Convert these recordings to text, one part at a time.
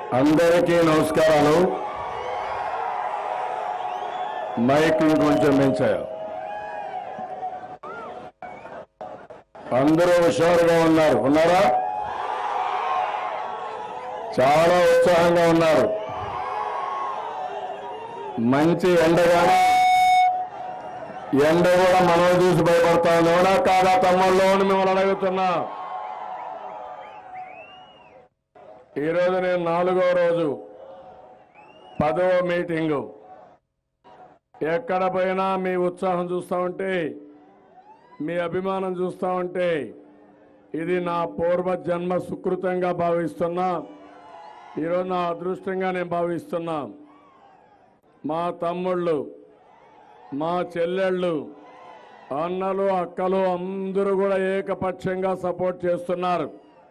అందరికీ నమస్కారాలు మైక్ కొంచెం పెంచారు అందరూ హుషారుగా ఉన్నారు ఉన్నారా చాలా ఉత్సాహంగా ఉన్నారు మంచి ఎండగానే ఎండ కూడా మనం చూసి భయపడతా ఉంది అవునా కాదా తమ్ముళ్ళు అని మిమ్మల్ని అడుగుతున్నా ఈరోజు నేను నాలుగో రోజు పదవ మీటింగు ఎక్కడ పోయినా మీ ఉత్సాహం చూస్తూ ఉంటే మీ అభిమానం చూస్తూ ఉంటే ఇది నా పూర్వ జన్మ సుకృతంగా భావిస్తున్నా ఈరోజు నా అదృష్టంగా నేను భావిస్తున్నా మా తమ్ముళ్ళు మా చెల్లెళ్ళు అన్నలు అక్కలు అందరూ కూడా ఏకపక్షంగా సపోర్ట్ చేస్తున్నారు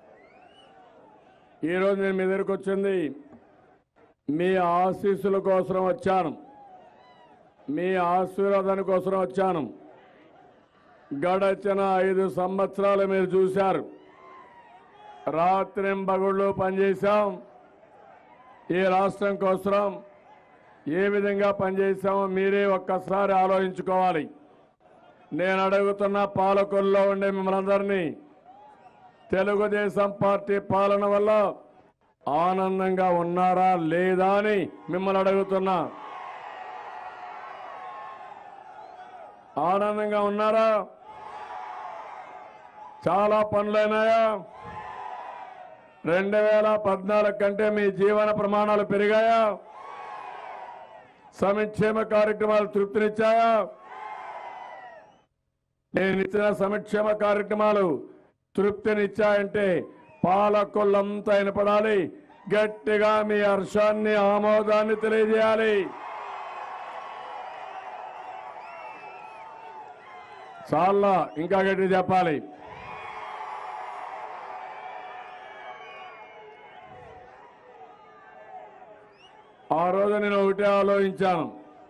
ఈరోజు నేను మీ దగ్గరికి వచ్చింది మీ ఆశీస్సుల కోసం వచ్చాను మీ ఆశీర్వాదాని కోసం వచ్చాను గడచిన ఐదు సంవత్సరాలు మీరు చూశారు రాత్రింబగుళ్ళు పనిచేశాం ఈ రాష్ట్రం కోసం ఏ విధంగా పనిచేశామో మీరే ఒక్కసారి ఆలోచించుకోవాలి నేను అడుగుతున్న పాలకుల్లో ఉండే మిమ్మల్ని అందరినీ తెలుగుదేశం పార్టీ పాలన వల్ల ఆనందంగా ఉన్నారా లేదా అని మిమ్మల్ని అడుగుతున్నా ఆనందంగా ఉన్నారా చాలా పనులైనాయా రెండు వేల పద్నాలుగు కంటే మీ జీవన ప్రమాణాలు పెరిగాయా సంక్షేమ కార్యక్రమాలు తృప్తినిచ్చాయా నేను ఇచ్చిన సంక్షేమ కార్యక్రమాలు తృప్తినిచ్చాయంటే పాలకులంతా వినపడాలి గట్టిగా మీ హర్షాన్ని ఆమోదాన్ని తెలియజేయాలి చాలా ఇంకా గట్టి చెప్పాలి ఆ రోజు నేను ఒకటే ఆలోచించాను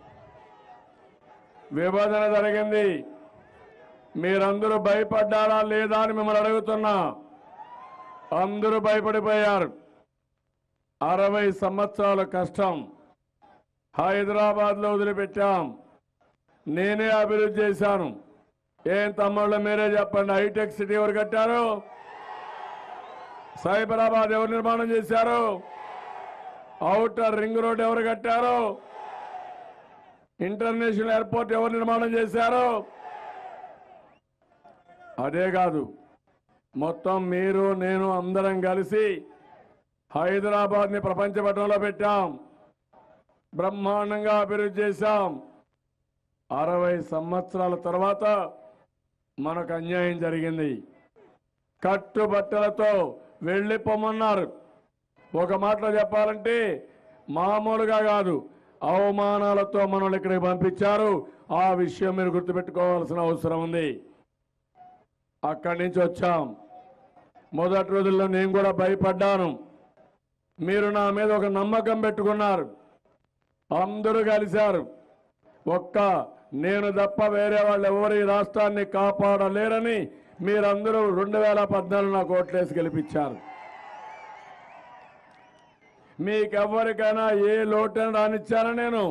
విభజన జరిగింది మీరందరూ భయపడ్డారా లేదా అని మిమ్మల్ని అడుగుతున్నా అందరూ భయపడిపోయారు అరవై సంవత్సరాల కష్టం హైదరాబాద్లో వదిలిపెట్టాం నేనే అభివృద్ధి చేశాను ఏం తమ్ముళ్ళు మీరే చెప్పండి హైటెక్ సిటీ ఎవరు కట్టారు సైబరాబాద్ ఎవరు నిర్మాణం చేశారు ఔటర్ రింగ్ రోడ్ ఎవరు కట్టారు ఇంటర్నేషనల్ ఎయిర్పోర్ట్ ఎవరు నిర్మాణం చేశారు అదే కాదు మొత్తం మీరు నేను అందరం కలిసి హైదరాబాద్ ని ప్రపంచ పటంలో పెట్టాం బ్రహ్మాండంగా అభివృద్ధి చేశాం అరవై సంవత్సరాల తర్వాత మనకు అన్యాయం జరిగింది కట్టుబట్టలతో వెళ్ళిపోమన్నారు ఒక మాటలో చెప్పాలంటే మామూలుగా కాదు అవమానాలతో మనల్ని ఇక్కడికి పంపించారు ఆ విషయం మీరు గుర్తుపెట్టుకోవాల్సిన అవసరం ఉంది అక్కడి నుంచి వచ్చాం మొదటి రోజుల్లో నేను కూడా భయపడ్డాను మీరు నా మీద ఒక నమ్మకం పెట్టుకున్నారు అందరూ కలిశారు ఒక్క నేను తప్ప వేరే వాళ్ళు ఎవరు ఈ రాష్ట్రాన్ని కాపాడలేరని మీరందరూ రెండు వేల పద్నాలుగు నాకు ఓట్లేసి గెలిపించారు మీకెవ్వరికైనా ఏ లోటని రానిచ్చాను నేను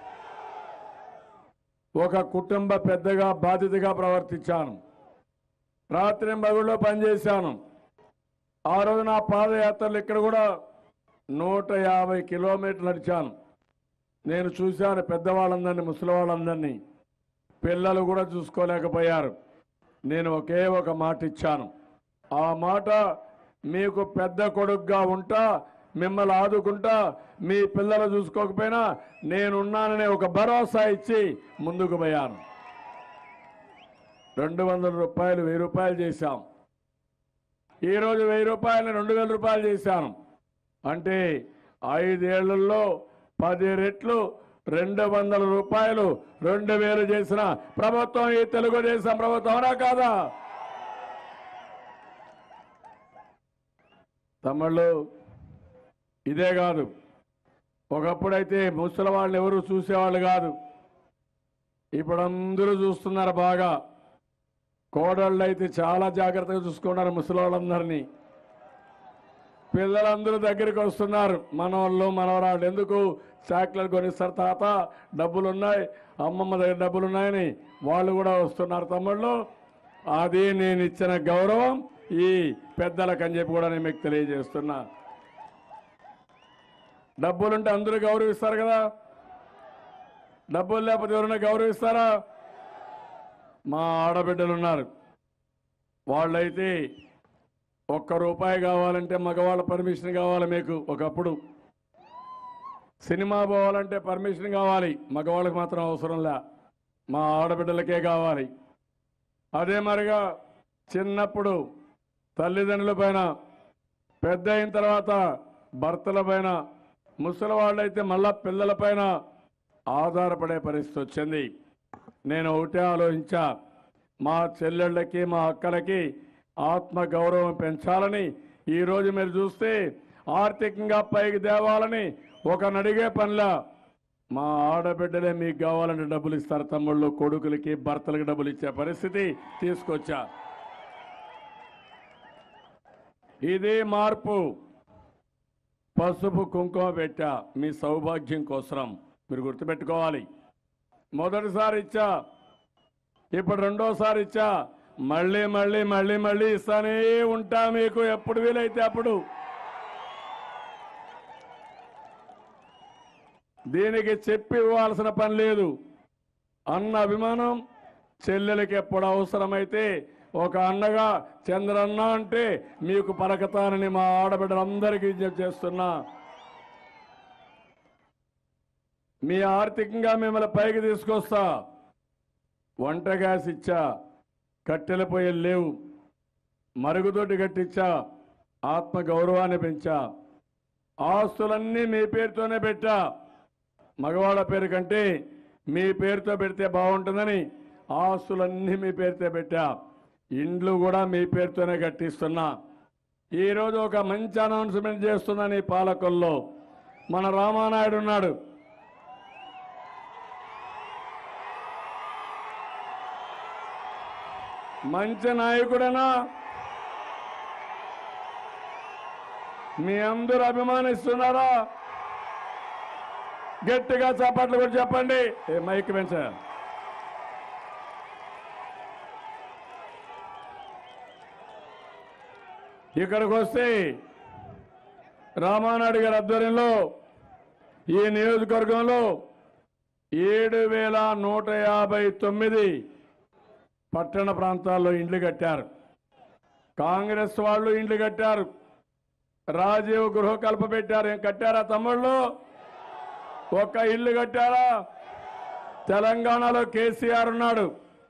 ఒక కుటుంబ పెద్దగా బాధ్యతగా ప్రవర్తించాను రాత్రి మగుల్లో పనిచేశాను ఆ రోజు నా పాదయాత్రలు ఇక్కడ కూడా నూట యాభై కిలోమీటర్లు నడిచాను నేను చూశాను పెద్దవాళ్ళందరినీ ముసలి వాళ్ళందరినీ పిల్లలు కూడా చూసుకోలేకపోయారు నేను ఒకే ఒక మాట ఇచ్చాను ఆ మాట మీకు పెద్ద కొడుకుగా ఉంటా మిమ్మల్ని ఆదుకుంటా మీ పిల్లలు చూసుకోకపోయినా నేనున్నాననే ఒక భరోసా ఇచ్చి ముందుకు పోయాను రెండు వందల రూపాయలు వెయ్యి రూపాయలు చేశాం ఈరోజు వెయ్యి రూపాయలు రెండు వేల రూపాయలు చేశాను అంటే ఐదేళ్లలో పది రెట్లు రెండు వందల రూపాయలు రెండు వేలు చేసిన ప్రభుత్వం ఈ తెలుగుదేశం ప్రభుత్వం అవునా కాదా తమ్ముళ్ళు ఇదే కాదు ఒకప్పుడైతే ముసలి వాళ్ళు ఎవరు చూసేవాళ్ళు కాదు ఇప్పుడు అందరూ చూస్తున్నారు బాగా కోడళ్ళు అయితే చాలా జాగ్రత్తగా చూసుకున్నారు ముసలి వాళ్ళందరినీ పిల్లలందరూ దగ్గరికి వస్తున్నారు మనవాళ్ళు మనవరాళ్ళు ఎందుకు చాక్లెట్ కొనిస్తారు తాత డబ్బులు ఉన్నాయి అమ్మమ్మ దగ్గర డబ్బులు ఉన్నాయని వాళ్ళు కూడా వస్తున్నారు తమ్ముళ్ళు అది నేను ఇచ్చిన గౌరవం ఈ పెద్దలకు అని చెప్పి కూడా నేను మీకు తెలియజేస్తున్నా డబ్బులుంటే అందరూ గౌరవిస్తారు కదా డబ్బులు లేకపోతే ఎవరైనా గౌరవిస్తారా మా ఆడబిడ్డలు ఉన్నారు వాళ్ళైతే ఒక్క రూపాయి కావాలంటే మగవాళ్ళ పర్మిషన్ కావాలి మీకు ఒకప్పుడు సినిమా పోవాలంటే పర్మిషన్ కావాలి మగవాళ్ళకి మాత్రం అవసరం లే మా ఆడబిడ్డలకే కావాలి అదే మరిగా చిన్నప్పుడు తల్లిదండ్రుల పైన పెద్ద అయిన తర్వాత భర్తల పైన ముసలి వాళ్ళైతే మళ్ళా పిల్లల పైన ఆధారపడే పరిస్థితి వచ్చింది నేను ఒకటే ఆలోచించా మా చెల్లెళ్ళకి మా అక్కలకి ఆత్మ గౌరవం పెంచాలని ఈరోజు మీరు చూస్తే ఆర్థికంగా పైకి తేవాలని ఒక నడిగే పనిలా మా ఆడబిడ్డలే మీకు కావాలంటే డబ్బులు ఇస్తారు తమ్ముళ్ళు కొడుకులకి భర్తలకి డబ్బులు ఇచ్చే పరిస్థితి తీసుకొచ్చా ఇది మార్పు పసుపు కుంకుమ పెట్టా మీ సౌభాగ్యం కోసం మీరు గుర్తుపెట్టుకోవాలి మొదటిసారి ఇచ్చా ఇప్పుడు రెండోసారి ఇచ్చా మళ్ళీ మళ్ళీ మళ్ళీ మళ్ళీ ఇస్తానే ఉంటా మీకు ఎప్పుడు వీలైతే అప్పుడు దీనికి చెప్పి ఇవ్వాల్సిన పని లేదు అన్న అభిమానం చెల్లెలకి ఎప్పుడు అవసరమైతే ఒక అన్నగా చంద్రన్న అంటే మీకు పలకతానని మా ఆడబిడ్డలందరికీ విజ్ఞప్తి చేస్తున్నా మీ ఆర్థికంగా మిమ్మల్ని పైకి తీసుకొస్తా వంట గ్యాస్ ఇచ్చా కట్టెల పొయ్యలు లేవు మరుగుదొడ్డి కట్టించా ఆత్మ గౌరవాన్ని పెంచా ఆస్తులన్నీ మీ పేరుతోనే పెట్టా మగవాళ్ళ పేరు కంటే మీ పేరుతో పెడితే బాగుంటుందని ఆస్తులన్నీ మీ పేరుతో పెట్టా ఇండ్లు కూడా మీ పేరుతోనే కట్టిస్తున్నా ఈరోజు ఒక మంచి అనౌన్స్మెంట్ చేస్తున్నాను ఈ పాలకుల్లో మన రామానాయుడు ఉన్నాడు మంచి నాయకుడనా మీ అందరూ అభిమానిస్తున్నారా గట్టిగా చప్పట్లు కూడా చెప్పండి ఏ మైక్ పెంచా ఇక్కడికి వస్తే రామానాయుడు గారి ఆధ్వర్యంలో ఈ నియోజకవర్గంలో ఏడు వేల నూట యాభై తొమ్మిది పట్టణ ప్రాంతాల్లో ఇండ్లు కట్టారు కాంగ్రెస్ వాళ్ళు ఇండ్లు కట్టారు రాజీవ్ గృహకల్ప పెట్టారు ఏం కట్టారా తమ్ముళ్ళు ఒక్క ఇల్లు కట్టారా తెలంగాణలో కేసీఆర్ ఉన్నాడు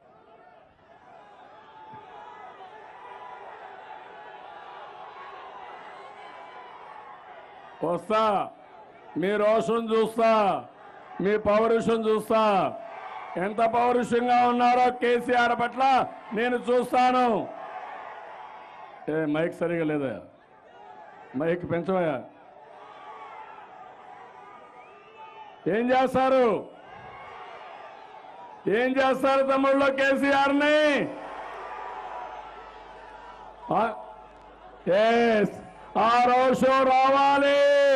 వస్తా మీ రోషం చూస్తా మీ పౌరుషం చూస్తా ఎంత పౌరుషంగా ఉన్నారో కేసీఆర్ పట్ల నేను చూస్తాను ఏ మైక్ సరిగా లేదా మైక్ పెంచవయా ఏం చేస్తారు ఏం చేస్తారు తమ్ముళ్ళు కేసీఆర్ని ఎస్ ఆ రోషం రావాలి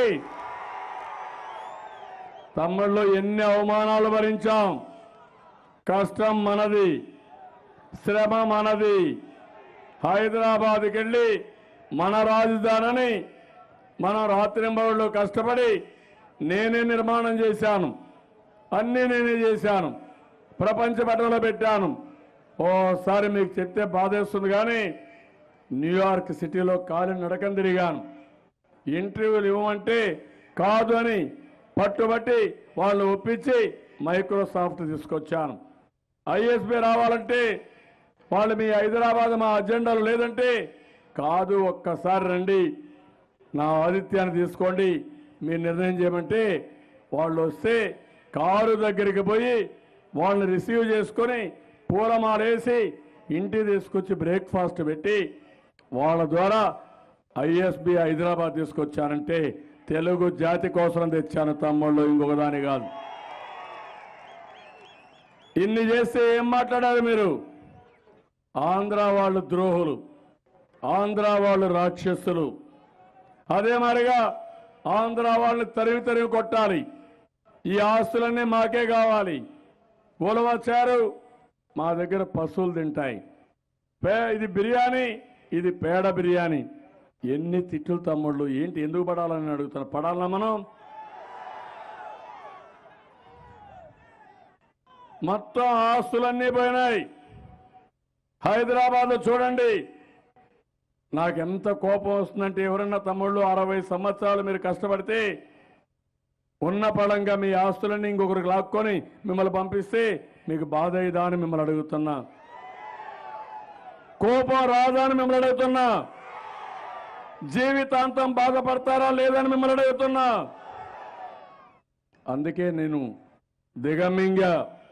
తమ్ముళ్ళు ఎన్ని అవమానాలు భరించాం కష్టం మనది శ్రమ మనది హైదరాబాద్కి వెళ్ళి మన రాజధానిని మనం రాత్రింబవుళ్ళు కష్టపడి నేనే నిర్మాణం చేశాను అన్నీ నేనే చేశాను ప్రపంచ పటంలో పెట్టాను ఓసారి మీకు చెప్తే బాధేస్తుంది కానీ న్యూయార్క్ సిటీలో కాలి నడకం తిరిగాను ఇంటర్వ్యూలు ఇవ్వమంటే కాదు అని పట్టుబట్టి వాళ్ళు ఒప్పించి మైక్రోసాఫ్ట్ తీసుకొచ్చాను ఐఎస్బి రావాలంటే వాళ్ళు మీ హైదరాబాద్ మా అజెండాలు లేదంటే కాదు ఒక్కసారి రండి నా ఆదిత్యాన్ని తీసుకోండి మీరు నిర్ణయం చేయమంటే వాళ్ళు వస్తే కారు దగ్గరికి పోయి వాళ్ళని రిసీవ్ చేసుకొని పూలమాలేసి ఇంటికి తీసుకొచ్చి బ్రేక్ఫాస్ట్ పెట్టి వాళ్ళ ద్వారా ఐఎస్బి హైదరాబాద్ తీసుకొచ్చానంటే తెలుగు జాతి కోసం తెచ్చాను తమ్ముళ్ళు ఇంకొక దాని కాదు ఇన్ని చేస్తే ఏం మాట్లాడారు మీరు ఆంధ్ర వాళ్ళు ద్రోహులు ఆంధ్ర వాళ్ళు రాక్షసులు అదే మరిగా ఆంధ్ర వాళ్ళని తరిమి తరిమి కొట్టాలి ఈ ఆస్తులన్నీ మాకే కావాలి ఉలవ వచ్చారు మా దగ్గర పశువులు తింటాయి పే ఇది బిర్యానీ ఇది పేడ బిర్యానీ ఎన్ని తిట్లు తమ్ముళ్ళు ఏంటి ఎందుకు పడాలని అడుగుతున్నా పడాలన్నా మనం మొత్తం ఆస్తులన్నీ పోయినాయి హైదరాబాద్ చూడండి నాకు ఎంత కోపం వస్తుందంటే ఎవరన్నా తమ్ముళ్ళు అరవై సంవత్సరాలు మీరు కష్టపడితే ఉన్న పడంగా మీ ఆస్తులన్నీ ఇంకొకరికి లాక్కొని మిమ్మల్ని పంపిస్తే మీకు బాధ అయ్యిదా అని మిమ్మల్ని అడుగుతున్నా కోపం రాదా అని మిమ్మల్ని అడుగుతున్నా జీవితాంతం బాధపడతారా లేదని మిమ్మల్ని అడుగుతున్నా అందుకే నేను దిగమింగా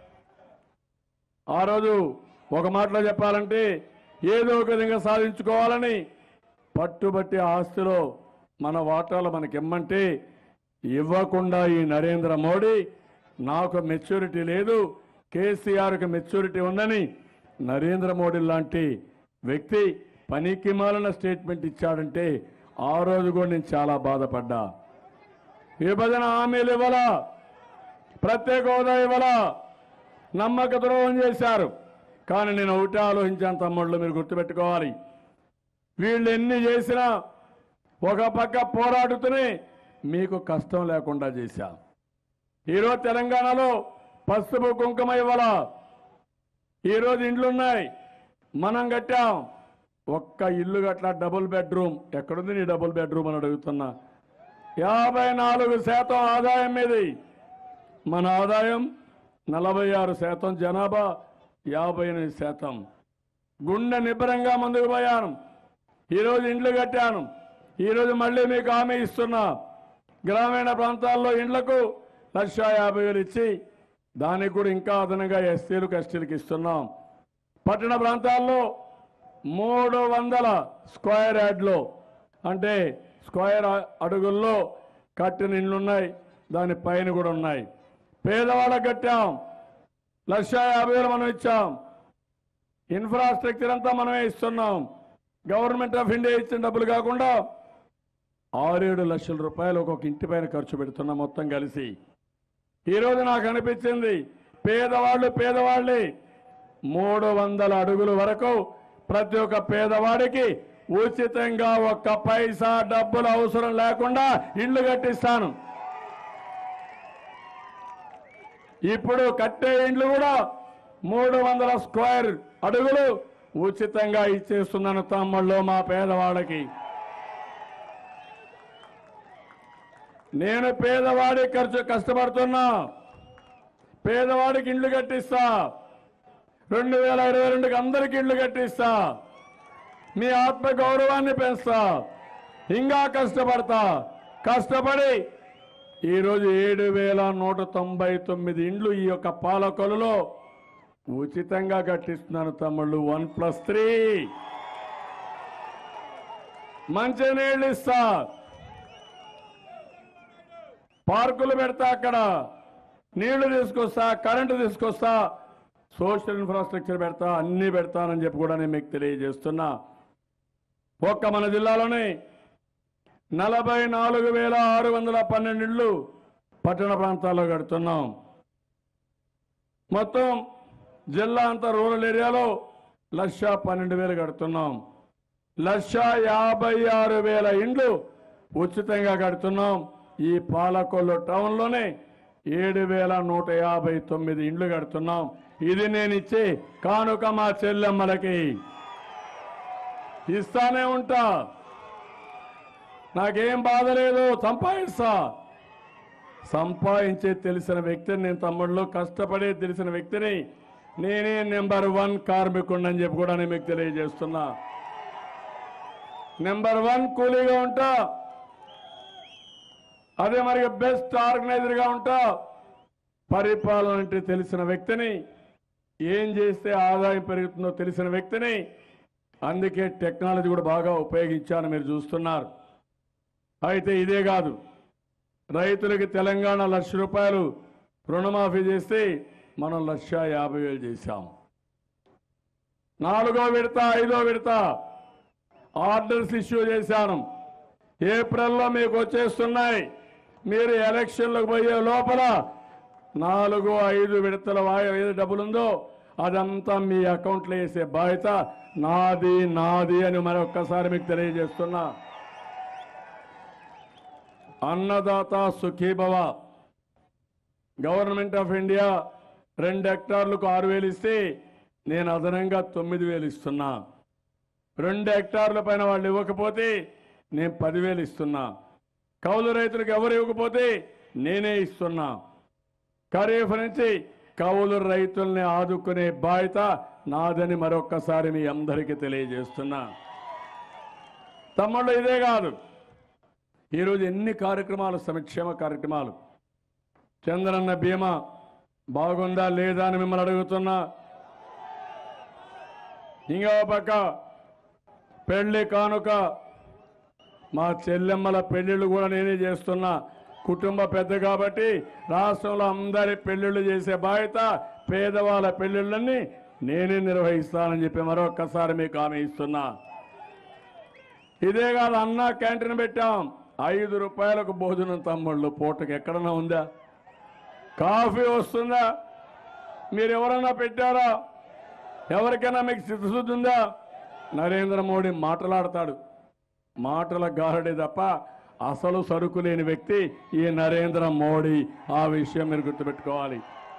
ఆ రోజు ఒక మాటలో చెప్పాలంటే ఏదో ఒక విధంగా సాధించుకోవాలని పట్టుబట్టి ఆస్తిలో మన వాటాలు మనకి ఇమ్మంటే ఇవ్వకుండా ఈ నరేంద్ర మోడీ నాకు మెచ్యూరిటీ లేదు కేసీఆర్కి మెచ్యూరిటీ ఉందని నరేంద్ర మోడీ లాంటి వ్యక్తి పనికి మాలిన స్టేట్మెంట్ ఇచ్చాడంటే ఆ రోజు కూడా నేను చాలా బాధపడ్డా విభజన హామీలు ఇవ్వాలా ప్రత్యేక హోదా ఇవ్వాలా నమ్మక ద్రోహం చేశారు కానీ నేను ఒకటే ఆలోచించాను తమ్ముళ్ళు మీరు గుర్తుపెట్టుకోవాలి వీళ్ళు ఎన్ని చేసినా ఒక పక్క పోరాడుతూనే మీకు కష్టం లేకుండా చేశా ఈరోజు తెలంగాణలో పసుపు కుంకుమ ఇవ్వాల ఈరోజు ఇండ్లున్నాయి మనం కట్టాం ఒక్క ఇల్లు గట్ల డబుల్ బెడ్రూమ్ ఎక్కడుంది నీ డబుల్ బెడ్రూమ్ అని అడుగుతున్నా యాభై నాలుగు శాతం ఆదాయం మీది మన ఆదాయం నలభై ఆరు శాతం జనాభా యాభై ఎనిమిది శాతం గుండె నిబ్బరంగా ముందుకు పోయాను ఈరోజు ఇండ్లు కట్టాను ఈరోజు మళ్ళీ మీకు హామీ ఇస్తున్నా గ్రామీణ ప్రాంతాల్లో ఇండ్లకు లక్ష యాభై వేలు ఇచ్చి దానికి కూడా ఇంకా అదనంగా ఎస్సీలకు ఎస్టీలకు ఇస్తున్నాం పట్టణ ప్రాంతాల్లో మూడు వందల స్క్వేర్ యార్డ్లో అంటే స్క్వేర్ అ- అడుగుల్లో కట్టిన ఇండ్లు ఉన్నాయి దాని పైన కూడా ఉన్నాయి పేదవాళ్ళకి కట్టాం లక్ష యాభై వేలు మనం ఇచ్చాం ఇన్ఫ్రాస్ట్రక్చర్ అంతా మనమే ఇస్తున్నాం గవర్నమెంట్ ఆఫ్ ఇండియా ఇచ్చిన డబ్బులు కాకుండా ఆరేడు లక్షల రూపాయలు ఒక్కొక్క ఇంటి పైన ఖర్చు పెడుతున్నాం మొత్తం కలిసి ఈరోజు నాకు అనిపించింది పేదవాళ్ళు పేదవాళ్ళే మూడు వందల అడుగుల వరకు ప్రతి ఒక్క పేదవాడికి ఉచితంగా ఒక్క పైసా డబ్బులు అవసరం లేకుండా ఇల్లు కట్టిస్తాను ఇప్పుడు కట్టే ఇండ్లు కూడా మూడు వందల స్క్వేర్ అడుగులు ఉచితంగా ఇచ్చేస్తున్నాను తమ్ముళ్ళు మా పేదవాళ్ళకి నేను పేదవాడి ఖర్చు కష్టపడుతున్నా పేదవాడికి ఇండ్లు కట్టిస్తా రెండు వేల ఇరవై రెండుకి అందరికి ఇండ్లు కట్టిస్తా మీ ఆత్మ గౌరవాన్ని పెంచుతా ఇంకా కష్టపడతా కష్టపడి ఈరోజు ఏడు వేల నూట తొంభై తొమ్మిది ఇండ్లు ఈ యొక్క పాలకొలలో ఉచితంగా కట్టిస్తున్నాను తమ్ముళ్ళు వన్ ప్లస్ త్రీ మంచి నీళ్ళు ఇస్తా పార్కులు పెడతా అక్కడ నీళ్లు తీసుకొస్తా కరెంటు తీసుకొస్తా సోషల్ ఇన్ఫ్రాస్ట్రక్చర్ పెడతా అన్ని పెడతానని చెప్పి కూడా నేను మీకు తెలియజేస్తున్నా ఒక్క మన జిల్లాలోనే నలభై నాలుగు వేల ఆరు వందల పన్నెండు ఇళ్ళు పట్టణ ప్రాంతాల్లో కడుతున్నాం మొత్తం జిల్లా అంతా రూరల్ ఏరియాలో లక్ష పన్నెండు వేలు కడుతున్నాం లక్ష యాభై ఆరు వేల ఇండ్లు ఉచితంగా కడుతున్నాం ఈ పాలకొల్లు టౌన్లోనే ఏడు వేల నూట యాభై తొమ్మిది ఇండ్లు కడుతున్నాం ఇది నేను ఇచ్చే కానుక మా చెల్లెమ్మలకి ఇస్తానే ఉంటా నాకేం బాధ లేదు సంపాదిస్తా సంపాదించే తెలిసిన వ్యక్తిని నేను తమ్ముళ్ళు కష్టపడే తెలిసిన వ్యక్తిని నేనే నెంబర్ వన్ కార్మికుడిని చెప్పి కూడా నేను మీకు తెలియజేస్తున్నా నెంబర్ వన్ కూలీగా ఉంటా అదే మరి బెస్ట్ ఆర్గనైజర్గా ఉంటా పరిపాలన అంటే తెలిసిన వ్యక్తిని ఏం చేస్తే ఆదాయం పెరుగుతుందో తెలిసిన వ్యక్తిని అందుకే టెక్నాలజీ కూడా బాగా ఉపయోగించాను మీరు చూస్తున్నారు అయితే ఇదే కాదు రైతులకి తెలంగాణ లక్ష రూపాయలు రుణమాఫీ చేస్తే మనం లక్ష యాభై వేలు చేశాం నాలుగో విడత ఐదో విడత ఆర్డర్స్ ఇష్యూ చేశాను ఏప్రిల్లో మీకు వచ్చేస్తున్నాయి మీరు ఎలక్షన్లకు పోయే లోపల నాలుగు ఐదు విడతల వాయి ఏది డబ్బులుందో అదంతా మీ అకౌంట్లో వేసే బాధ్యత నాది నాది అని మరొక్కసారి మీకు తెలియజేస్తున్నా Annadata Sukhibhava government of India రెండు హెక్టార్లకు ఆరు వేలు ఇస్తే నేను అదనంగా తొమ్మిది వేలు ఇస్తున్నా రెండు హెక్టార్ల పైన వాళ్ళు ఇవ్వకపోతే నేను పదివేలు ఇస్తున్నా కౌలు రైతులకు ఎవరు ఇవ్వకపోతే నేనే ఇస్తున్నా ఖరీఫ్ నుంచి కౌలు రైతుల్ని ఆదుకునే బాధ్యత నాదని మరొక్కసారి మీ అందరికీ తెలియజేస్తున్నా తమ్ముళ్ళు ఇదే కాదు ఈరోజు ఎన్ని కార్యక్రమాలు సంక్షేమ కార్యక్రమాలు చంద్రన్న బీమా బాగుందా లేదా అని మిమ్మల్ని అడుగుతున్నా ఇంకో పక్క పెళ్లి కానుక మా చెల్లెమ్మల పెళ్లిళ్ళు కూడా నేనే చేస్తున్నా కుటుంబ పెద్ద కాబట్టి రాష్ట్రంలో అందరి పెళ్లిళ్ళు చేసే బాధ్యత పేదవాళ్ళ పెళ్లిళ్ళని నేనే నిర్వహిస్తానని చెప్పి మరొక్కసారి మీకు హామీ ఇస్తున్నా ఇదే కాదు అన్నా క్యాంటీన్ పెట్టాం ఐదు రూపాయలకు భోజనం తమ్ముళ్ళు పూటకి ఎక్కడన్నా ఉందా కాఫీ వస్తుందా మీరు ఎవరన్నా పెట్టారా ఎవరికైనా మీకు చిత్తశుద్ధి ఉందా నరేంద్ర మోడీ మాట్లాడతాడు మాటల గారడే తప్ప అసలు సరుకు లేని వ్యక్తి ఈ నరేంద్ర మోడీ ఆ విషయం మీరు గుర్తుపెట్టుకోవాలి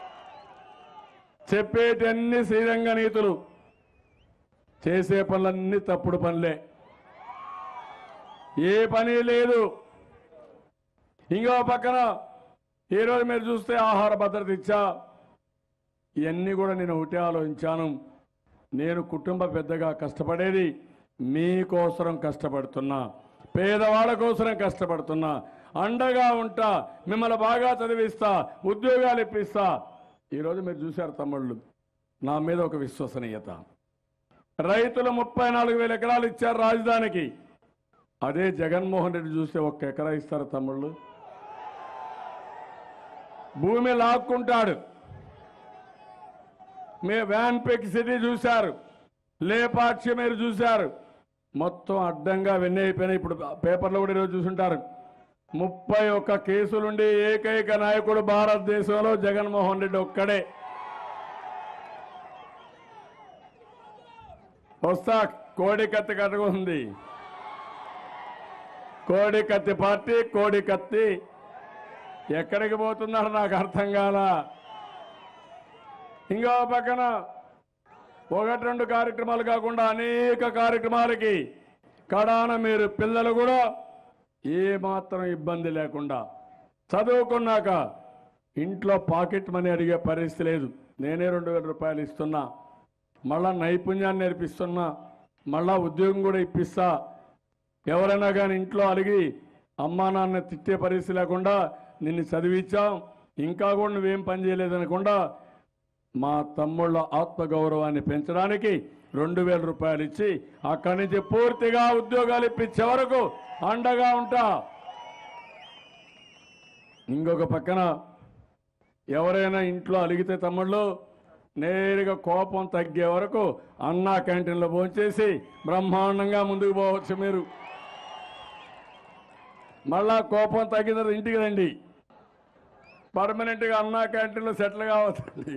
చెప్పేటి అన్ని శ్రీరంగ నీతులు చేసే పనులన్నీ తప్పుడు పనులే ఏ పని లేదు ఇంకో పక్కన ఈరోజు మీరు చూస్తే ఆహార భద్రత ఇచ్చా ఇవన్నీ కూడా నేను ఒకటే ఆలోచించాను నేను కుటుంబ పెద్దగా కష్టపడేది మీకోసరం కష్టపడుతున్నా పేదవాళ్ళ కోసరం కష్టపడుతున్నా అండగా ఉంటా మిమ్మల్ని బాగా చదివిస్తా ఉద్యోగాలు ఇప్పిస్తా ఈరోజు మీరు చూశారు తమ్ముళ్ళు నా మీద ఒక విశ్వసనీయత రైతులు ముప్పై నాలుగు వేల ఎకరాలు ఇచ్చారు రాజధానికి అదే జగన్మోహన్ రెడ్డి చూస్తే ఒక్క ఎకరా ఇస్తారు తమ్ముళ్ళు భూమి లాక్కుంటాడు మీ వ్యాన్ పిక్ సిటీ చూశారు లేపాక్షి మీరు చూశారు మొత్తం అడ్డంగా వెన్నీ అయిపోయినాయి ఇప్పుడు పేపర్లో కూడా ఈరోజు చూసుంటారు ముప్పై ఒక్క కేసులుండి ఏకైక నాయకుడు భారతదేశంలో జగన్మోహన్ రెడ్డి ఒక్కడే వస్తా కోడి కత్తి కట్టుకుంది కోడి కత్తి పార్టీ కోడి కత్తి ఎక్కడికి పోతున్నారు నాకు అర్థం కాల ఇంకో పక్కన ఒకటి రెండు కార్యక్రమాలు కాకుండా అనేక కార్యక్రమాలకి కడాన మీరు పిల్లలు కూడా ఏ మాత్రం ఇబ్బంది లేకుండా చదువుకున్నాక ఇంట్లో పాకెట్ మనీ అడిగే పరిస్థితి లేదు నేనే రెండు వేల రూపాయలు ఇస్తున్నా మళ్ళా నైపుణ్యాన్ని నేర్పిస్తున్నా మళ్ళా ఉద్యోగం కూడా ఇప్పిస్తా ఎవరైనా కానీ ఇంట్లో అలిగి అమ్మా నాన్న తిట్టే పరిస్థితి లేకుండా నిన్ను చదివించాం ఇంకా కూడా నువ్వేం పని చేయలేదనకుండా మా తమ్ముళ్ళ ఆత్మగౌరవాన్ని పెంచడానికి రెండు వేల రూపాయలు ఇచ్చి అక్కడి నుంచి పూర్తిగా ఉద్యోగాలు ఇప్పించే వరకు అండగా ఉంటా ఇంకొక పక్కన ఎవరైనా ఇంట్లో అలిగితే తమ్ముళ్ళు నేరుగా కోపం తగ్గే వరకు అన్నా క్యాంటీన్లో భోంచేసి బ్రహ్మాండంగా ముందుకు పోవచ్చు మీరు మళ్ళా కోపం తగ్గిన తర్వాత ఇంటికి రండి పర్మనెంట్గా అన్నా క్యాంటీన్లో సెటిల్ కావచ్చండి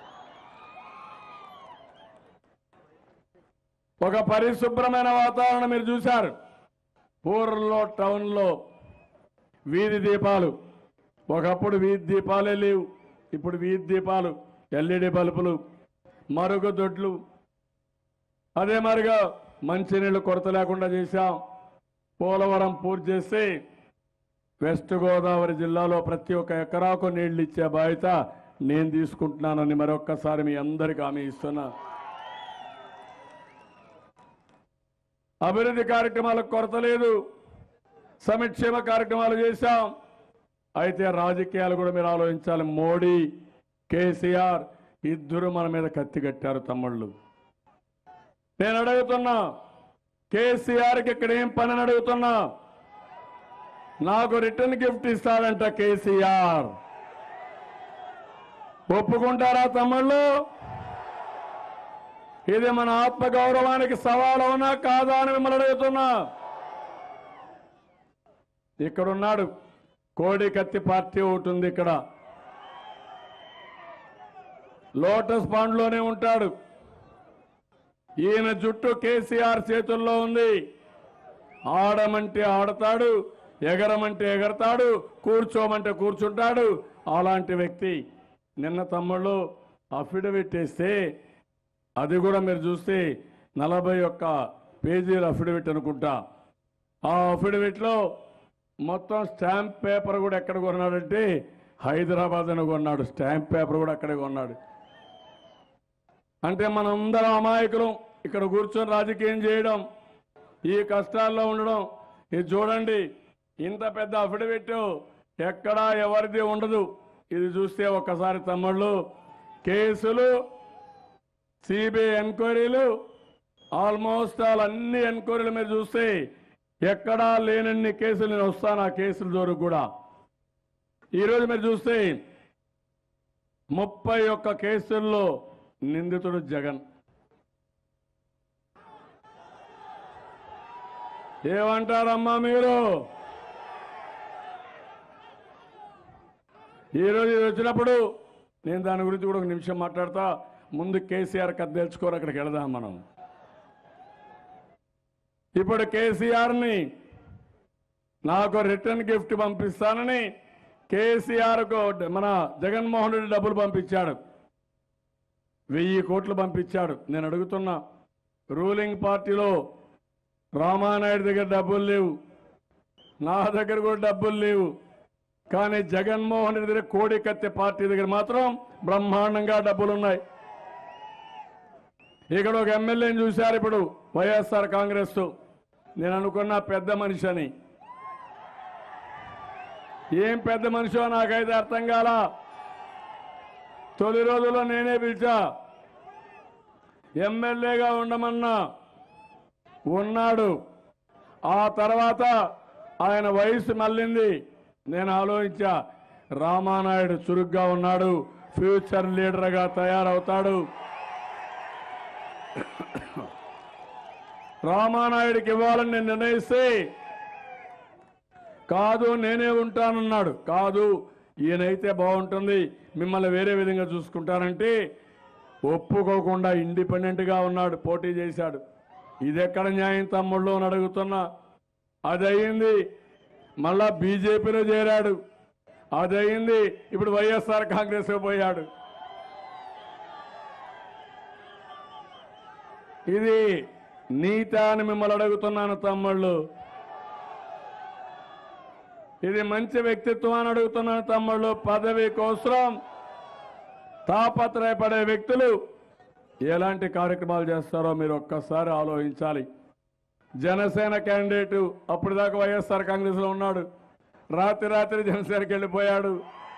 ఒక పరిశుభ్రమైన వాతావరణం మీరు చూశారు ఊర్లో టౌన్లో వీధి దీపాలు ఒకప్పుడు వీధి దీపాలే లేవు ఇప్పుడు వీధి దీపాలు ఎల్ఈడి బల్బులు మరుగుదొడ్లు అదే మరిగా మంచినీళ్ళు కొరత లేకుండా చేశాం పోలవరం పూర్తి చేస్తే వెస్ట్ గోదావరి జిల్లాలో ప్రతి ఒక్క ఎకరాకు నీళ్లు ఇచ్చే బాధ్యత నేను తీసుకుంటున్నానని మరొక్కసారి మీ అందరికీ హామీ ఇస్తున్నా అభివృద్ధి కార్యక్రమాలకు కొరత లేదు సంక్షేమ కార్యక్రమాలు చేశాం అయితే రాజకీయాలు కూడా మీరు ఆలోచించాలి మోడీ కేసీఆర్ ఇద్దరు మన మీద కత్తి కట్టారు తమ్ముళ్ళు నేను అడుగుతున్నా కేసీఆర్కి ఇక్కడ ఏం పని అని అడుగుతున్నా నాకు రిటర్న్ గిఫ్ట్ ఇస్తాడంట కేసీఆర్ ఒప్పుకుంటారా తమ్ముళ్ళు ఇది మన ఆత్మ గౌరవానికి సవాల్ అవునా కాదా అని మిమ్మల్ని అడుగుతున్నా ఇక్కడున్నాడు కోడి కత్తి పార్టీ ఒకటి ఉంది ఇక్కడ లోటస్ పాండ్లోనే ఉంటాడు ఈయన జుట్టు కేసీఆర్ చేతుల్లో ఉంది ఆడమంటే ఆడతాడు ఎగరమంటే ఎగరతాడు కూర్చోమంటే కూర్చుంటాడు అలాంటి వ్యక్తి నిన్న తమ్ముళ్ళు అఫిడవిట్ వేస్తే అది కూడా మీరు చూస్తే నలభై ఒక్క పేజీల అఫిడవిట్ అనుకుంటా ఆ అఫిడవిట్లో మొత్తం స్టాంప్ పేపర్ కూడా ఎక్కడ కొన్నాడంటే హైదరాబాద్ అని కొన్నాడు స్టాంప్ పేపర్ కూడా అక్కడే కొన్నాడు అంటే మనందరం అమాయకులం ఇక్కడ కూర్చొని రాజకీయం చేయడం ఈ కష్టాల్లో ఉండడం ఇది చూడండి ఇంత పెద్ద అఫిడవిట్ ఎక్కడా ఎవరిది ఉండదు ఇది చూస్తే ఒక్కసారి తమ్ముళ్ళు కేసులు సిబిఐ ఎంక్వైరీలు ఆల్మోస్ట్ ఆల్ అన్ని ఎంక్వైరీలు మీరు చూస్తే ఎక్కడా లేనన్ని కేసులు నేను వస్తాను ఆ కేసుల జోరు కూడా ఈరోజు మీరు చూస్తే ముప్పై ఒక్క కేసుల్లో నిందితుడు జగన్ ఏమంటారమ్మా మీరు ఈరోజు ఇది వచ్చినప్పుడు నేను దాని గురించి కూడా ఒక నిమిషం మాట్లాడతా ముందు కేసీఆర్ కథ తెలుసుకోరు అక్కడికి వెళదాం మనం ఇప్పుడు కేసీఆర్ని నాకు రిటర్న్ గిఫ్ట్ పంపిస్తానని కేసీఆర్కు మన జగన్మోహన్ రెడ్డి డబ్బులు పంపించాడు వెయ్యి కోట్లు పంపించాడు నేను అడుగుతున్నా రూలింగ్ పార్టీలో రామానాయుడు దగ్గర డబ్బులు లేవు నా దగ్గర కూడా డబ్బులు లేవు కానీ జగన్మోహన్ రెడ్డి దగ్గర కోడి కత్తి పార్టీ దగ్గర మాత్రం బ్రహ్మాండంగా డబ్బులు ఉన్నాయి ఇక్కడ ఒక ఎమ్మెల్యేని చూశారు ఇప్పుడు వైఎస్ఆర్ కాంగ్రెస్ నేను అనుకున్న పెద్ద మనిషి అని ఏం పెద్ద మనిషో నాకైతే అర్థం కాల తొలి రోజుల్లో నేనే పిలిచా ఎమ్మెల్యేగా ఉండమన్నా ఉన్నాడు ఆ తర్వాత ఆయన వయసు మళ్ళింది నేను ఆలోచించా రామానాయుడు చురుగ్గా ఉన్నాడు ఫ్యూచర్ లీడర్గా తయారవుతాడు రామానాయుడికి ఇవ్వాలని నేను నిర్ణయిస్తే కాదు నేనే ఉంటానన్నాడు కాదు ఈయనైతే బాగుంటుంది మిమ్మల్ని వేరే విధంగా చూసుకుంటానంటే ఒప్పుకోకుండా ఇండిపెండెంట్గా ఉన్నాడు పోటీ చేశాడు ఇది ఎక్కడ న్యాయం తమ్ముళ్ళు అని అడుగుతున్నా అది అయింది మళ్ళా బీజేపీలో చేరాడు అది అయింది ఇప్పుడు వైఎస్ఆర్ కాంగ్రెస్ పోయాడు ఇది నీత అని మిమ్మల్ని అడుగుతున్నాను తమ్ముళ్ళు ఇది మంచి వ్యక్తిత్వం అని అడుగుతున్నాను తమ్ముళ్ళు పదవి కోసం తాపత్రయపడే వ్యక్తులు ఎలాంటి కార్యక్రమాలు చేస్తారో మీరు ఒక్కసారి ఆలోచించాలి జనసేన క్యాండిడేట్ అప్పుడు దాకా వైఎస్ఆర్ కాంగ్రెస్ లో ఉన్నాడు రాత్రి రాత్రి జనసేనకి వెళ్ళిపోయాడు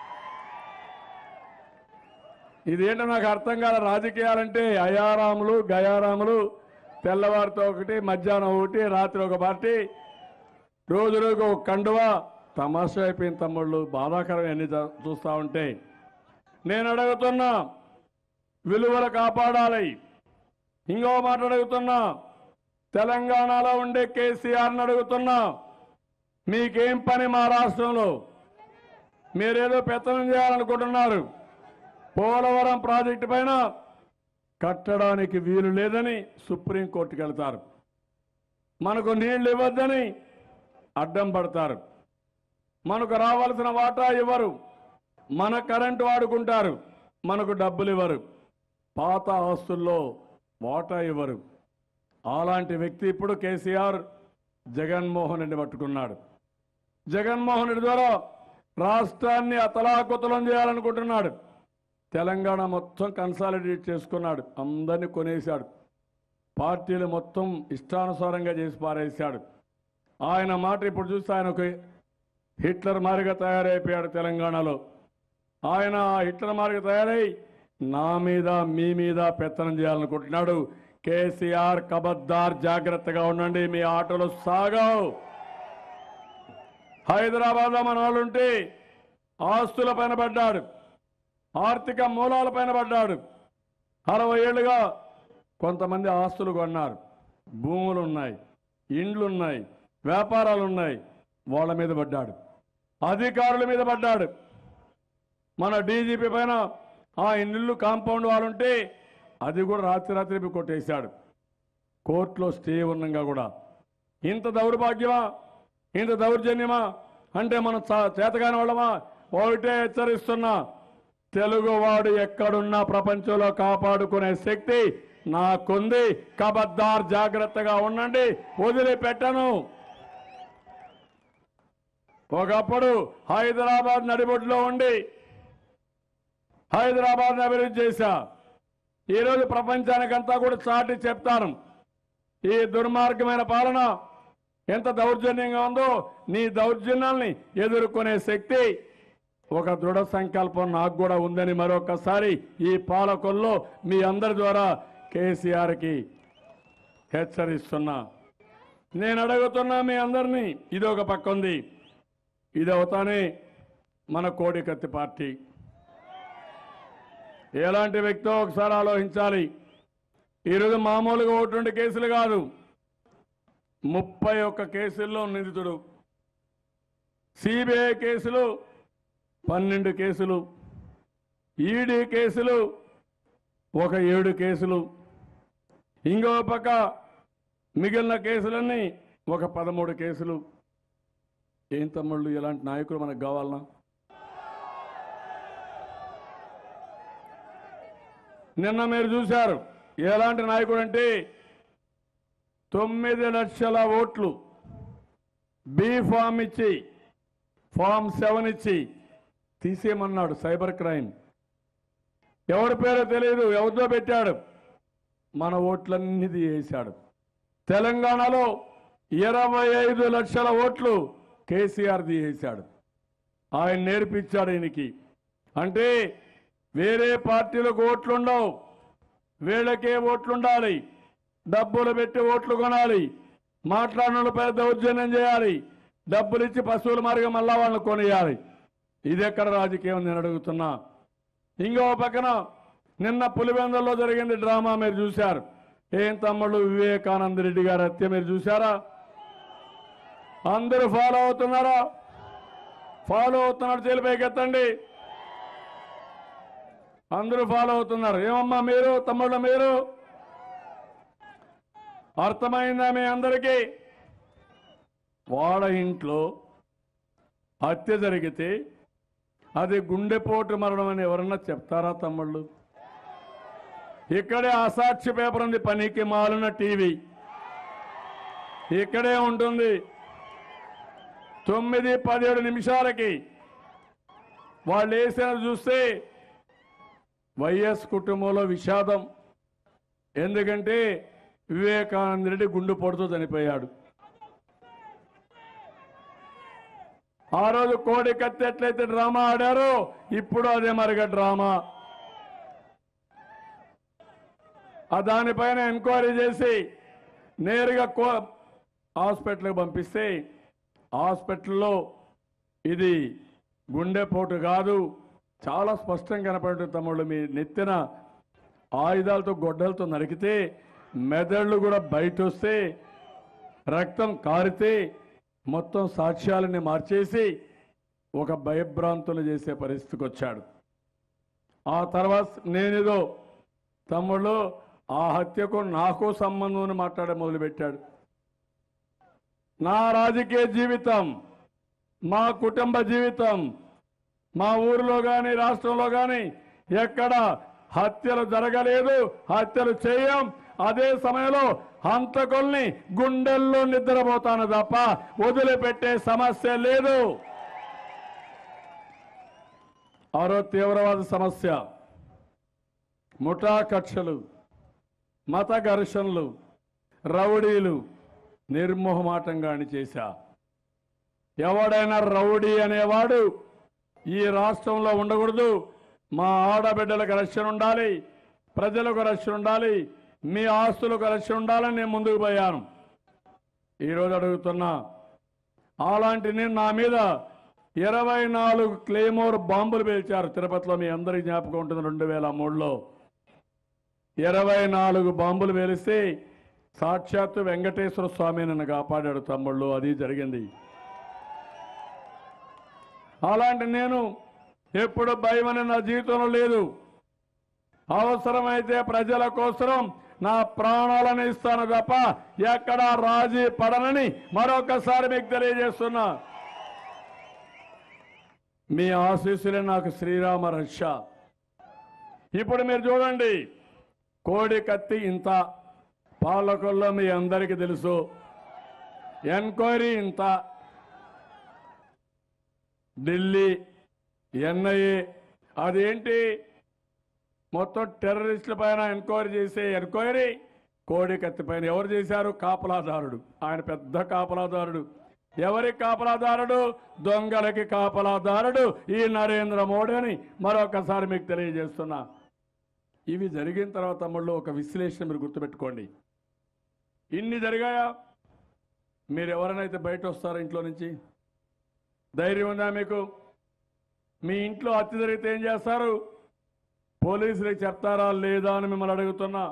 ఇదేంటో నాకు అర్థం కాల రాజకీయాలంటే అయారాములు గయారాములు తెల్లవారితో ఒకటి మధ్యాహ్నం ఒకటి రాత్రి ఒక పార్టీ రోజు రోజు ఒక కండువా తమాషా అయిపోయిన తమ్ముళ్ళు బాధాకరం అన్ని చూస్తూ ఉంటే నేను అడుగుతున్నా విలువలు కాపాడాలి ఇంకో మాట అడుగుతున్నా తెలంగాణలో ఉండే కేసీఆర్ని అడుగుతున్నా మీకేం పని మా రాష్ట్రంలో మీరేదో పెత్తనం చేయాలనుకుంటున్నారు పోలవరం ప్రాజెక్టు పైన కట్టడానికి వీలు లేదని సుప్రీంకోర్టుకి వెళ్తారు మనకు నీళ్లు ఇవ్వద్దని అడ్డం పడతారు మనకు రావాల్సిన వాటా ఇవ్వరు మన కరెంటు వాడుకుంటారు మనకు డబ్బులు ఇవ్వరు పాత ఆస్తుల్లో వాటా ఇవ్వరు అలాంటి వ్యక్తి ఇప్పుడు కేసీఆర్ జగన్మోహన్ రెడ్డి పట్టుకున్నాడు జగన్మోహన్ రెడ్డి ద్వారా రాష్ట్రాన్ని అతలాకుతలం చేయాలనుకుంటున్నాడు తెలంగాణ మొత్తం కన్సాలిడేట్ చేసుకున్నాడు అందరినీ కొనేశాడు పార్టీలు మొత్తం ఇష్టానుసారంగా చేసి పారేశాడు ఆయన మాట ఇప్పుడు చూస్తే ఆయన ఒక హిట్లర్ మారిగా తయారైపోయాడు తెలంగాణలో ఆయన ఆ హిట్లర్ మారిగా తయారై నా మీద మీ మీద పెత్తనం చేయాలనుకుంటున్నాడు కేసీఆర్ కబద్దార్ జాగ్రత్తగా ఉండండి మీ ఆటలు సాగవు హైదరాబాద్ లో మన వాళ్ళు ఉంటే ఆస్తుల పైన పడ్డాడు ఆర్థిక మూలాల పైన పడ్డాడు అరవై ఏళ్ళుగా కొంతమంది ఆస్తులు కొన్నారు భూములు ఉన్నాయి ఇండ్లు ఉన్నాయి వ్యాపారాలు ఉన్నాయి వాళ్ళ మీద పడ్డాడు అధికారుల మీద పడ్డాడు మన డీజీపీ పైన ఆ ఇల్లు కాంపౌండ్ వాళ్ళుంటే అది కూడా రాత్రి రాత్రి కొట్టేశాడు కోర్టులో స్టే ఉన్నంగా కూడా ఇంత దౌర్భాగ్యమా ఇంత దౌర్జన్యమా అంటే మనం చా- చేతగాని వాళ్ళమా ఒకటే హెచ్చరిస్తున్నా తెలుగువాడు ఎక్కడున్నా ప్రపంచంలో కాపాడుకునే శక్తి నాకుంది కబద్దార్ జాగ్రత్తగా ఉండండి వదిలిపెట్టను ఒకప్పుడు హైదరాబాద్ నడిబొడ్డులో ఉండి హైదరాబాద్ అభివృద్ధి చేశా ఈరోజు ప్రపంచానికంతా కూడా చాటి చెప్తాను ఈ దుర్మార్గమైన పాలన ఎంత దౌర్జన్యంగా ఉందో నీ దౌర్జన్యాల్ని ఎదుర్కొనే శక్తి ఒక దృఢ సంకల్పం నాకు కూడా ఉందని మరొకసారి ఈ పాలకుల్లో మీ అందరి ద్వారా కేసీఆర్కి హెచ్చరిస్తున్నా నేను అడుగుతున్నా మీ అందరినీ ఇది ఒక పక్క ఉంది ఇది అవుతానే మన కోడికత్తి పార్టీ ఎలాంటి వ్యక్తో ఒకసారి ఆలోచించాలి ఈరోజు మామూలుగా ఒకటి రెండు కేసులు కాదు ముప్పై ఒక్క కేసుల్లో నిందితుడు సిబిఐ కేసులు పన్నెండు కేసులు ఈడీ కేసులు ఒక ఏడు కేసులు ఇంకో పక్క మిగిలిన కేసులన్నీ ఒక పదమూడు కేసులు ఏం తమ్ముళ్ళు ఇలాంటి నాయకులు మనకు కావాలనా నిన్న మీరు చూశారు ఎలాంటి నాయకుడు అంటే తొమ్మిది లక్షల ఓట్లు బి ఫామ్ ఇచ్చి ఫామ్ సెవెన్ ఇచ్చి తీసేయమన్నాడు సైబర్ క్రైమ్ ఎవరి పేరో తెలియదు ఎవరితో పెట్టాడు మన ఓట్లన్నీ తీసేశాడు తెలంగాణలో ఇరవై ఐదు లక్షల ఓట్లు కేసీఆర్ తీసేశాడు ఆయన నేర్పించాడు ఈయనకి అంటే వేరే పార్టీలకు ఓట్లుండవు వీళ్ళకే ఓట్లుండాలి డబ్బులు పెట్టి ఓట్లు కొనాలి మాట్లాడినపై దౌర్జన్యం చేయాలి డబ్బులు ఇచ్చి పశువుల మార్గం మళ్ళా వాళ్ళని కొనియాలి ఇది ఎక్కడ రాజకీయం నేను అడుగుతున్నా ఇంకో పక్కన నిన్న పులివెందుల్లో జరిగింది డ్రామా మీరు చూశారు ఏం తమ్ముళ్ళు వివేకానంద రెడ్డి గారి హత్య మీరు చూశారా అందరూ ఫాలో అవుతున్నారా ఫాలో అవుతున్నారు చేలిపైకి ఎత్తండి అందరూ ఫాలో అవుతున్నారు ఏమమ్మా మీరు తమ్ముళ్ళు మీరు అర్థమైందా మీ అందరికీ వాళ్ళ ఇంట్లో హత్య జరిగితే అది గుండెపోటు మరణం అని ఎవరన్నా చెప్తారా తమ్ముళ్ళు ఇక్కడే అసాక్షి పేపర్ ఉంది పనికి మాలిన టీవీ ఇక్కడే ఉంటుంది తొమ్మిది పదిహేడు నిమిషాలకి వాళ్ళు వేసిన చూస్తే వైఎస్ కుటుంబంలో విషాదం ఎందుకంటే వివేకానంద రెడ్డి గుండు పొడుతూ చనిపోయాడు ఆ రోజు కోడి కత్తి ఎట్లయితే డ్రామా ఆడారో ఇప్పుడు అదే మరిగా డ్రామా ఆ దానిపైన ఎంక్వైరీ చేసి నేరుగా కో హాస్పిటల్కి పంపిస్తే హాస్పిటల్లో ఇది గుండెపోటు కాదు చాలా స్పష్టంగా కనపడుతుంది తమ్ముళ్ళు మీ నెత్తిన ఆయుధాలతో గొడ్డలతో నరికితే మెదళ్ళు కూడా బయట వస్తే రక్తం కారితే మొత్తం సాక్ష్యాలని మార్చేసి ఒక భయభ్రాంతులు చేసే పరిస్థితికి వచ్చాడు ఆ తర్వాత నేనేదో తమ్ముళ్ళు ఆ హత్యకు నాకు సంబంధం అని మాట్లాడే మొదలుపెట్టాడు నా రాజకీయ జీవితం మా కుటుంబ జీవితం మా ఊరిలో కానీ రాష్ట్రంలో కానీ ఎక్కడ హత్యలు జరగలేదు హత్యలు చేయం అదే సమయంలో హంతకుల్ని గుండెల్లో నిద్రపోతాను తప్ప వదిలిపెట్టే సమస్య లేదు ఆరో తీవ్రవాద సమస్య ముఠా కక్షలు మత ఘర్షణలు రౌడీలు నిర్మోహమాటంగా అణిచేశా ఎవడైనా రౌడీ అనేవాడు ఈ రాష్ట్రంలో ఉండకూడదు మా ఆడబిడ్డలకు రక్షణ ఉండాలి ప్రజలకు రక్షణ ఉండాలి మీ ఆస్తులకు రక్షణ ఉండాలని నేను ముందుకు పోయాను ఈరోజు అడుగుతున్నా అలాంటి నేను నా మీద ఇరవై నాలుగు క్లేమోర్ బాంబులు పేల్చారు తిరుపతిలో మీ అందరికీ జ్ఞాపకం ఉంటుంది రెండు వేల మూడులో ఇరవై నాలుగు బాంబులు పేలిస్తే సాక్షాత్తు వెంకటేశ్వర స్వామి నన్ను కాపాడాడు తమ్ముళ్ళు అది జరిగింది అలాంటి నేను ఎప్పుడు భయం అని నా జీవితంలో లేదు అవసరమైతే ప్రజల కోసం నా ప్రాణాలను ఇస్తాను తప్ప ఎక్కడా రాజీ పడనని మరొకసారి మీకు తెలియజేస్తున్నా మీ ఆశీస్సులే నాకు శ్రీరామ రక్ష ఇప్పుడు మీరు చూడండి కోడి కత్తి ఇంత పాలకొల్లో మీ అందరికీ తెలుసు ఎన్క్వైరీ ఇంత ఢిల్లీ ఎన్ఐఏ అదేంటి మొత్తం టెర్రరిస్టుల పైన ఎంక్వైరీ చేసే ఎంక్వైరీ కోడి కత్తి పైన ఎవరు చేశారు కాపలాదారుడు ఆయన పెద్ద కాపలాదారుడు ఎవరి కాపలాదారుడు దొంగలకి కాపలాదారుడు ఈ నరేంద్ర మోడీ అని మరొకసారి మీకు తెలియజేస్తున్నా ఇవి జరిగిన తర్వాత తమ్ముళ్ళు ఒక విశ్లేషణ మీరు గుర్తుపెట్టుకోండి ఇన్ని జరిగాయా మీరు ఎవరైనా బయట వస్తారా ఇంట్లో నుంచి ధైర్యం ఉందా మీకు మీ ఇంట్లో హత్య జరిగితే ఏం చేస్తారు పోలీసులకు చెప్తారా లేదా అని మిమ్మల్ని అడుగుతున్నా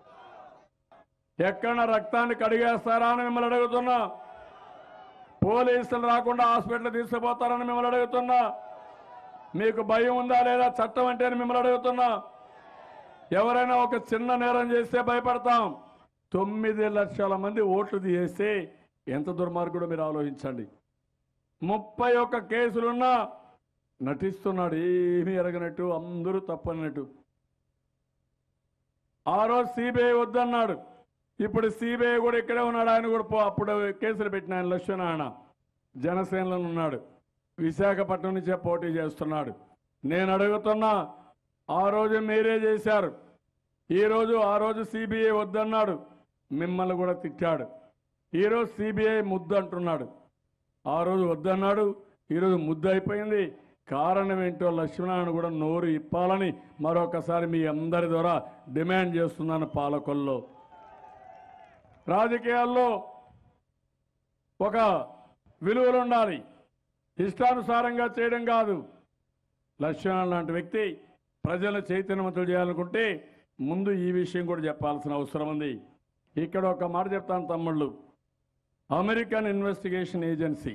ఎక్కడ రక్తాన్ని కడిగేస్తారా అని మిమ్మల్ని అడుగుతున్నా పోలీసులు రాకుండా హాస్పిటల్ తీసుకుపోతారని మిమ్మల్ని అడుగుతున్నా మీకు భయం ఉందా లేదా చట్టం అంటే అని మిమ్మల్ని అడుగుతున్నా ఎవరైనా ఒక చిన్న నేరం చేస్తే భయపడతాం తొమ్మిది లక్షల మంది ఓట్లు తీసేస్తే ఎంత దుర్మార్గుడో మీరు ఆలోచించండి ముప్పై ఒక్క కేసులున్నా నటిస్తున్నాడు ఏమీ ఎరగనట్టు అందరూ తప్పనట్టు ఆ రోజు సిబిఐ వద్దన్నాడు ఇప్పుడు సిబిఐ కూడా ఇక్కడే ఉన్నాడు ఆయన కూడా పో- అప్పుడు కేసులు పెట్టిన ఆయన లక్ష్మణాయన జనసేనలో ఉన్నాడు విశాఖపట్నం నుంచే పోటీ చేస్తున్నాడు నేను అడుగుతున్నా ఆ రోజు మీరే చేశారు ఈ రోజు ఆ రోజు సిబిఐ వద్దన్నాడు మిమ్మల్ని కూడా తిట్టాడు ఈరోజు సిబిఐ ముద్దు అంటున్నాడు ఆ రోజు వద్దన్నాడు ఈరోజు ముద్దు అయిపోయింది కారణం ఏంటో లక్ష్మణారాయణ కూడా నోరు ఇప్పాలని మరొకసారి మీ అందరి ద్వారా డిమాండ్ చేస్తున్నాను పాలకొల్లో రాజకీయాల్లో ఒక విలువలు ఉండాలి ఇష్టానుసారంగా చేయడం కాదు లక్ష్మణ్ లాంటి వ్యక్తి ప్రజలను చైతన్యవంతులు చేయాలనుకుంటే ముందు ఈ విషయం కూడా చెప్పాల్సిన అవసరం ఉంది ఇక్కడ ఒక మాట చెప్తాను తమ్ముళ్ళు American investigation agency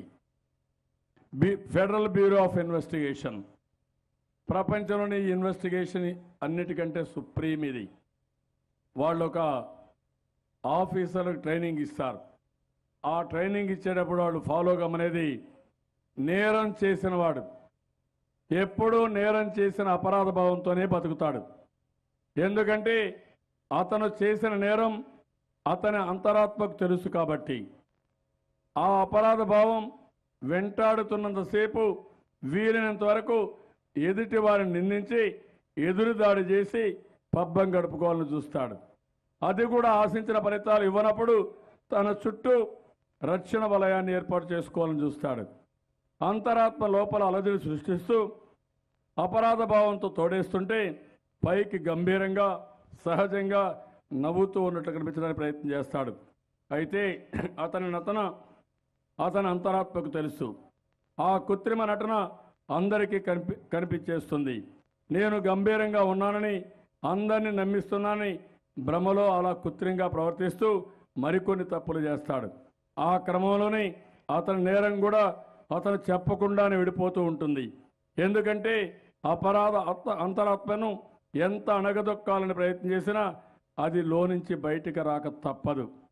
B Federal Bureau of Investigation ప్రపంచంలోని ఈ ఇన్వెస్టిగేషన్ అన్నిటికంటే సుప్రీం ఇది వాళ్ళు ఒక ఆఫీసర్లకు ట్రైనింగ్ ఇస్తారు ఆ ట్రైనింగ్ ఇచ్చేటప్పుడు వాళ్ళు ఫాలో కమ్మనేది నేరం చేసిన వాడు ఎప్పుడూ నేరం చేసిన అపరాధ భావంతోనే బతుకుతాడు ఎందుకంటే అతను చేసిన నేరం అతని అంతరాత్మకు తెలుసు కాబట్టి ఆ అపరాధ భావం వెంటాడుతున్నంతసేపు వీలైనంత వరకు ఎదుటి వారిని నిందించి ఎదురుదాడి చేసి పబ్బం గడుపుకోవాలని చూస్తాడు అది కూడా ఆశించిన ఫలితాలు ఇవ్వనప్పుడు తన చుట్టూ రక్షణ వలయాన్ని ఏర్పాటు చేసుకోవాలని చూస్తాడు అంతరాత్మ లోపల అలజడి సృష్టిస్తూ అపరాధ భావంతో తోడేస్తుంటే పైకి గంభీరంగా సహజంగా నవ్వుతూ ఉన్నట్లు కనిపించడానికి ప్రయత్నం చేస్తాడు అయితే అతని నటన అతని అంతరాత్మకు తెలుసు ఆ కృత్రిమ నటన అందరికీ కనిపి కనిపించేస్తుంది నేను గంభీరంగా ఉన్నానని అందరినీ నమ్మిస్తున్నానని భ్రమలో అలా కృత్రిమంగా ప్రవర్తిస్తూ మరికొన్ని తప్పులు చేస్తాడు ఆ క్రమంలోనే అతని నేరం కూడా అతను చెప్పకుండానే విడిపోతూ ఉంటుంది ఎందుకంటే అపరాధ అత్త అంతరాత్మను ఎంత అణగదొక్కాలని ప్రయత్నం చేసినా అది లోనుంచి బయటికి రాక తప్పదు